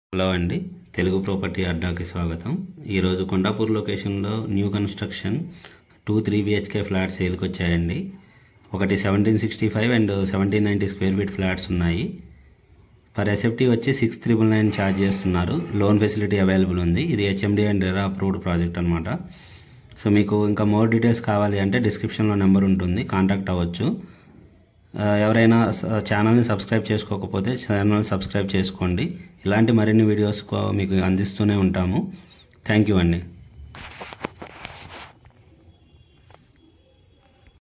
hello అండి Telugu property అడ్డాకి స్వాగతం ఈరోజు కొండాపూర్ లొకేషన్లో new construction two three BHK flats సేల్కి వచ్చాయండి ఒకటి seventeen sixty five and seventeen ninety square feet flats ఉన్నాయి పర్ ఎస్ఎఫ్టీ వచ్చి సిక్స్ త్రిబుల్ నైన్ ఛార్జ్ చేస్తున్నారు లోన్ ఫెసిలిటీ అవైలబుల్ ఉంది ఇది HMD and RERA approved project అనమాట సో మీకు ఇంకా మోర్ డీటెయిల్స్ కావాలి అంటే డిస్క్రిప్షన్లో నెంబర్ ఉంటుంది కాంటాక్ట్ అవ్వచ్చు ఆ, ఎవరైనా స- ఛానల్ని సబ్స్క్రైబ్ చేసుకోకపోతే ఛానల్ సబ్స్క్రైబ్ చేసుకోండి ఇలాంటి మరిన్ని వీడియోస్ కో- మీకు అందిస్తూనే ఉంటాము థ్యాంక్ యూ అండి